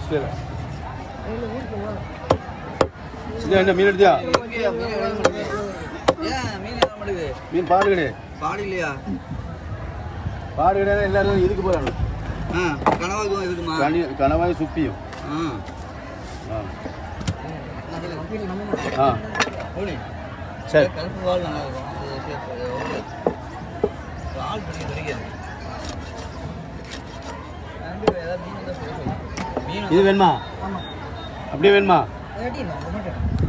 சரி சின்ன என்ன மீன் எடுத்தியா எங்கேயா மீன் வர மாட்டேங்குது? ஏன் மீன் வர மாட்டேங்குது? மீன் பாடு கிடையாது பாடி இல்லையா பாடு கிடையாது எல்லாரும் இதுக்கு போறாங்க ஆ கனவாக்கும் இருக்குமா கனி கனவாய் சுப்பியும் ஆ ஆ ஆ போனி சரி கருப்பு வால் நல்லா இருக்கும் அது சேர்த்து, ஓகே. வால் பண்ணி கிடைக்காது நண்டு ஏதாவது மீன் இருந்தா சொல்லு. மீன் இது வேணுமா ஆமாம் அப்படியே வேணுமா இல்லாட்டி இல்லை அது மட்டும்